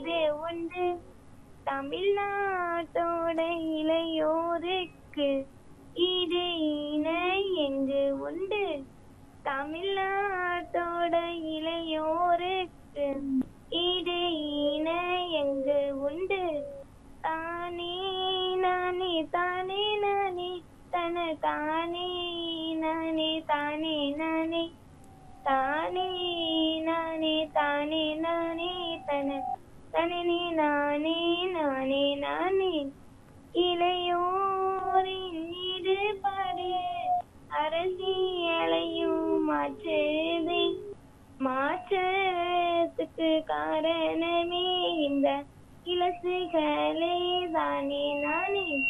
இது உண்டு தமிழ்நாட்டோட இளையோருக்கு இது இணை எங்கு உண்டு தமிழ்நாட்டோட இளையோருக்கு இது இணை எங்கு உண்டு தானே நானே தானே நானே தன தானே நானே தானே நானே தானே நானே தானே நானே தன தனனே நானே நானே நானே இளையோரின் ஈடுபாடு அரசியலையும் மாற்றுதே மாற்றத்துக்கு காரணமே இந்த இலசுகளே தானே நானே